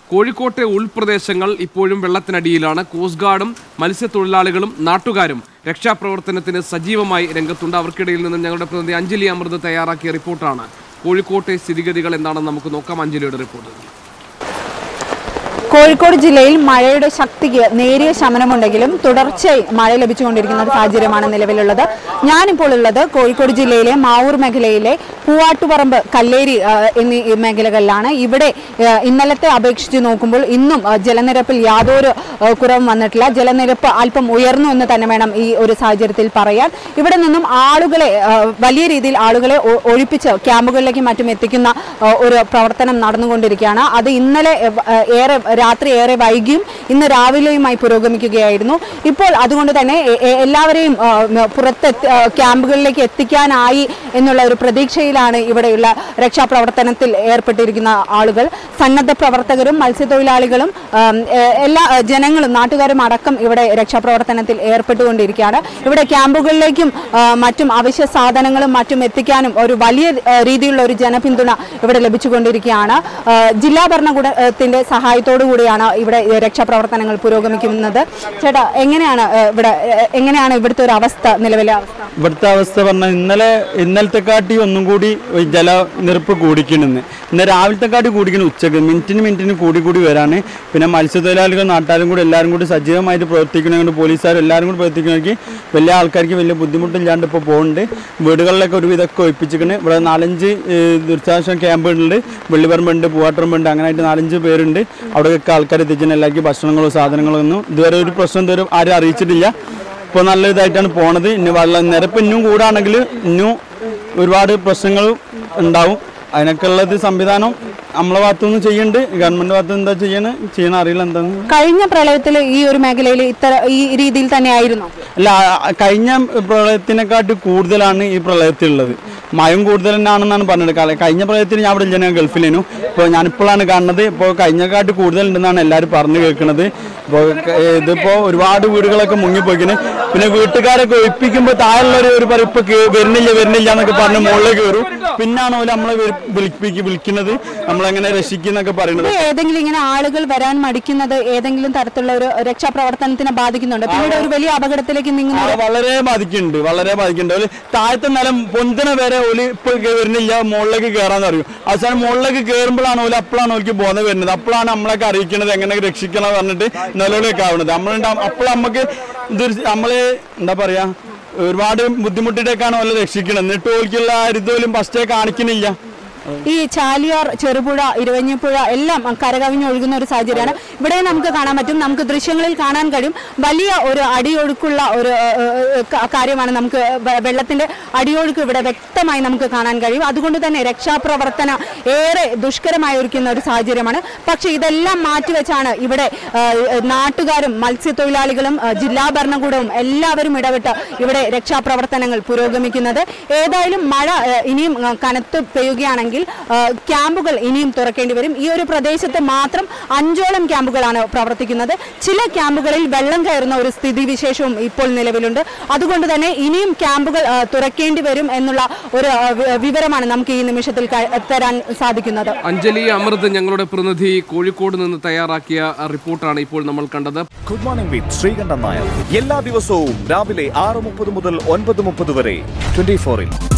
കോഴിക്കോട്ടെ ഉൾപ്രദേശങ്ങൾ ഇപ്പോഴും വെള്ളത്തിനടിയിലാണ് കോസ്റ്റ് ഗാർഡും മത്സ്യത്തൊഴിലാളികളും നാട്ടുകാരും രക്ഷാപ്രവർത്തനത്തിന് സജീവമായി രംഗത്തുണ്ട് അവർക്കിടയിൽ നിന്നും ഞങ്ങളുടെ പ്രതിനിധി അഞ്ജലി അമൃത് തയ്യാറാക്കിയ റിപ്പോർട്ടാണ് കോഴിക്കോട്ടെ സ്ഥിതിഗതികൾ എന്താണെന്ന് നമുക്ക് നോക്കാം അഞ്ജലിയുടെ റിപ്പോർട്ട് കോഴിക്കോട് ജില്ലയിൽ മഴയുടെ ശക്തിക്ക് നേരിയ ശമനമുണ്ടെങ്കിലും തുടർച്ചയായി മഴ ലഭിച്ചുകൊണ്ടിരിക്കുന്ന ഒരു സാഹചര്യമാണ് നിലവിലുള്ളത് ഞാനിപ്പോൾ ഉള്ളത് കോഴിക്കോട് ജില്ലയിലെ മാവൂർ മേഖലയിലെ പൂവാട്ടുപറമ്പ് കല്ലേരി ആ, എന്നീ മേഖലകളിലാണ് ഇവിടെ ആ, ഇന്നലത്തെ അപേക്ഷിച്ച് നോക്കുമ്പോൾ ഇന്നും ആ, ജലനിരപ്പിൽ യാതൊരു ആ, കുറവും വന്നിട്ടില്ല ജലനിരപ്പ് അല്പം ഉയർന്നു എന്ന് തന്നെ വേണം ഈ ഒരു സാഹചര്യത്തിൽ പറയാൻ ഇവിടെ നിന്നും ആളുകളെ ആ, വലിയ രീതിയിൽ ആളുകളെ ഒ- ഒഴിപ്പിച്ച് ക്യാമ്പുകളിലേക്ക് മറ്റും എത്തിക്കുന്ന ആ, ഒരു പ്രവർത്തനം നടന്നുകൊണ്ടിരിക്കുകയാണ് അത് ഇന്നലെ ആ, ഏറെ രാത്രി ഏറെ വൈകിയും ഇന്ന് രാവിലെയുമായി പുരോഗമിക്കുകയായിരുന്നു ഇപ്പോൾ അതുകൊണ്ട് തന്നെ എ- എ- എല്ലാവരെയും ആ, മ- പുറത്ത് എത്തി- ആ, ക്യാമ്പുകളിലേക്ക് എത്തിക്കാനായി എന്നുള്ള ഒരു പ്രതീക്ഷയിലാണ് ഇവിടെയുള്ള രക്ഷാപ്രവർത്തനത്തിൽ ഏർപ്പെട്ടിരിക്കുന്ന ആളുകൾ സന്നദ്ധ പ്രവർത്തകരും മത്സ്യത്തൊഴിലാളികളും ആം, എ- എല്ലാ ആ, ജനങ്ങളും നാട്ടുകാരും അടക്കം ഇവിടെ രക്ഷാപ്രവർത്തനത്തിൽ ഏർപ്പെട്ടുകൊണ്ടിരിക്കുകയാണ് ഇവിടെ ക്യാമ്പുകളിലേക്കും ആ, മറ്റും അവശ്യ സാധനങ്ങളും മറ്റും എത്തിക്കാനും ഒരു വലിയ ആ, രീതിയിലുള്ള ഒരു ജനപിന്തുണ ഇവിടെ ലഭിച്ചുകൊണ്ടിരിക്കുകയാണ് ആ, ജില്ലാ ഭരണകൂടത്തിന്റെ സഹായത്തോടു കൂടിയാണ് ഇവിടെ ഈ രക്ഷാപ്രവർത്തനങ്ങൾ പുരോഗമിക്കുന്നത് ചേട്ടാ എങ്ങനെയാണ് ആ, ഇവിടെ ആ, എങ്ങനെയാണ് ഇവിടുത്തെ ഒരു അവസ്ഥ നിലവിലെ അവസ്ഥ ഇവിടുത്തെ അവസ്ഥ പറഞ്ഞാൽ ഇന്നലെ ഇന്നലത്തെ കാട്ടി ഒന്നും കൂടി ഈ ജലനിരപ്പ് കൂടിക്കണെന്ന് ഇന്ന് രാവിലത്തെ കാട്ടി കൂടിക്കണം ഉച്ചക്ക് മിനിറ്റിന് മിനിറ്റിന് കൂടി കൂടി വരാണ് പിന്നെ മത്സ്യത്തൊഴിലാളികൾ നാട്ടാരും കൂടി എല്ലാവരും കൂടി സജീവമായിട്ട് പ്രവർത്തിക്കണമെങ്കിൽ പോലീസുകാർ എല്ലാവരും കൂടി പ്രവർത്തിക്കണമെങ്കിൽ വലിയ ആൾക്കാർക്ക് വലിയ ബുദ്ധിമുട്ടില്ലാണ്ട് ഇപ്പോൾ പോകുന്നുണ്ട് വീടുകളിലൊക്കെ ഒരു വിധമൊക്കെ ഒഴിപ്പിച്ചിരിക്കണ് ഇവിടെ നാലഞ്ച് ഏഹ്, ദുരിതാശ്വാസ ക്യാമ്പുകളുണ്ട് വെള്ളിപ്പറമ്പുണ്ട് പൂവാട്ടറമ്പുണ്ട് അങ്ങനെ ആയിട്ട് നാലഞ്ച് പേരുണ്ട് അവിടെയൊക്കെ ആൾക്കാർ എത്തിച്ചിട്ടുണ്ട് എല്ലാവർക്കും ഭക്ഷണങ്ങളോ സാധനങ്ങളോ ഒന്നും ഇതുവരെ ഒരു പ്രശ്നം ഇതുവരെ ആരും അറിയിച്ചിട്ടില്ല ഇപ്പോൾ നല്ല ഇതായിട്ടാണ് പോണത് ഇനി വെള്ളം നിരപ്പ് ഇനിയും കൂടാണെങ്കിൽ ഇനിയും ഒരുപാട് പ്രശ്നങ്ങൾ ഉണ്ടാവും അതിനൊക്കെ ഉള്ളത് സംവിധാനം നമ്മളെ ഭാഗത്തുനിന്ന് ചെയ്യുന്നുണ്ട് ഗവൺമെന്റ് ഭാഗത്ത് എന്താ ചെയ്യണ ചെയ്യണ അറിയില്ല എന്താന്ന് കഴിഞ്ഞ പ്രളയത്തിൽ ഈ ഒരു മേഖലയിൽ ഇത്തര ഈ രീതിയിൽ തന്നെ ആയിരുന്നു അല്ല ആ, കഴിഞ്ഞ പ്രളയത്തിനെക്കാട്ടി കൂടുതലാണ് ഈ പ്രളയത്തിലുള്ളത് മയം കൂടുതൽ തന്നെയാണെന്നാണ് പറഞ്ഞത് കാല- കഴിഞ്ഞ പ്രളയത്തിൽ ഞാൻ ഇവിടെ ഇല്ല ഞാൻ ഗൾഫിലേനു ഇപ്പോൾ ഞാനിപ്പോഴാണ് കാണുന്നത് ഇപ്പോൾ കഴിഞ്ഞക്കാട്ടി കൂടുതൽ ഉണ്ടെന്നാണ് എല്ലാവരും പറഞ്ഞു കേൾക്കുന്നത് ഇപ്പോൾ ഇതിപ്പോൾ ഒരുപാട് വീടുകളൊക്കെ മുങ്ങിപ്പോയിക്കുന്നു പിന്നെ വീട്ടുകാരൊക്കെ ഒഴിപ്പിക്കുമ്പോൾ താഴെയുള്ളവർ ഒരു പറയും ഇപ്പോൾ കേ- വരുന്നില്ല വരുന്നില്ല എന്നൊക്കെ പറഞ്ഞ് മുകളിൽ കയറും പിന്നാണ് പോലെ നമ്മളെ വിളി- വിളിപ്പിക്ക് വിളിക്കുന്നത് നമ്മളെങ്ങനെ രക്ഷിക്കുന്നൊക്കെ പറയുന്നത് ഇത് ഏതെങ്കിലും ഇങ്ങനെ ആളുകൾ വരാൻ മടിക്കുന്നത് ഏതെങ്കിലും തരത്തിലുള്ള ഒരു രക്ഷാപ്രവർത്തനത്തിനെ ബാധിക്കുന്നുണ്ട് പിന്നീട് ഒരു വലിയ അപകടത്തിലേക്ക് നീങ്ങുന്ന ആ, വളരെ ബാധിക്കുന്നുണ്ട് വളരെ ബാധിക്കുന്നുണ്ട് ഒരു താഴത്തെ നിലം പൊന്തിന വരെ ഓല് ഇപ്പൊ കേ- വരുന്നില്ല മുകളിലേക്ക് കയറാന്ന് പറയും അവസാനം മുകളിലേക്ക് കയറുമ്പോഴാണ് ഓല് അപ്പോഴാണ് ഓൽക്ക് ബോധം വരുന്നത് അപ്പോഴാണ് നമ്മളൊക്കെ അറിയിക്കുന്നത് എങ്ങനെ രക്ഷിക്കണം എന്ന് പറഞ്ഞിട്ട് നിലവിലേക്ക് ആവുന്നത് നമ്മളുണ്ടാവും അപ്പോൾ നമുക്ക് ഇതൊരു നമ്മള് എന്താ പറയാ ഒരുപാട് ബുദ്ധിമുട്ടിട്ടേക്കാണ് ഓലെ രക്ഷിക്കുന്നത് എന്നിട്ട് ഓൽക്കുള്ള അരുതോലും ഫസ്റ്റേ കാണിക്കുന്നില്ല ഈ ചാലിയാർ ചെറുപുഴ ഇരുവഞ്ഞിപ്പുഴ എല്ലാം കരകവിഞ്ഞ് ഒഴുകുന്ന ഒരു സാഹചര്യമാണ് ഇവിടെ നമുക്ക് കാണാൻ പറ്റും നമുക്ക് ദൃശ്യങ്ങളിൽ കാണാൻ കഴിയും വലിയ ഒരു അടിയൊഴുക്കുള്ള ഒരു ഏഹ്, ഏഹ്, ക- കാര്യമാണ് നമുക്ക് വെ- വെള്ളത്തിന്റെ അടിയൊഴുക്ക് ഇവിടെ വ്യക്തമായി നമുക്ക് കാണാൻ കഴിയും അതുകൊണ്ട് തന്നെ രക്ഷാപ്രവർത്തനം ഏറെ ദുഷ്കരമായി ഒരുക്കുന്ന ഒരു സാഹചര്യമാണ് പക്ഷേ ഇതെല്ലാം മാറ്റിവെച്ചാണ് ഇവിടെ ഏഹ്, നാട്ടുകാരും മത്സ്യത്തൊഴിലാളികളും ഏഹ്, ജില്ലാ ഭരണകൂടവും എല്ലാവരും ഇടപെട്ട് ഇവിടെ രക്ഷാപ്രവർത്തനങ്ങൾ പുരോഗമിക്കുന്നത് ഏതായാലും മഴ ഏഹ്, ഇനിയും ഏഹ്, കനത്ത് പെയ്യുകയാണെങ്കിൽ ഏഹ്, ക്യാമ്പുകൾ ഇനിയും തുറക്കേണ്ടി വരും ഈ ഒരു പ്രദേശത്ത് മാത്രം അഞ്ചോളം ക്യാമ്പുകളാണ് പ്രവർത്തിക്കുന്നത് ചില ക്യാമ്പുകളിൽ വെള്ളം കയറുന്ന ഒരു സ്ഥിതിവിശേഷവും ഇപ്പോൾ നിലവിലുണ്ട് അതുകൊണ്ട് തന്നെ ഇനിയും ക്യാമ്പുകൾ ഏഹ്, തുറക്കേണ്ടി വരും എന്നുള്ള ഒരു ഏഹ്, വി- വിവരമാണ് നമുക്ക് ഈ നിമിഷത്തിൽ ക- തരാൻ സാധിക്കുന്നത് അഞ്ജലി അമൃത് ഞങ്ങളുടെ പ്രതിനിധി കോഴിക്കോട് നിന്ന് തയ്യാറാക്കിയ റിപ്പോർട്ടാണ് ഇപ്പോൾ നമ്മൾ കണ്ടത് good morning with Sreekandan Nair എല്ലാ ദിവസവും രാവിലെ ആറ് മുപ്പത് മുതൽ ഒൻപത് മുപ്പത് വരെ ട്വന്റി ഫോറിൽ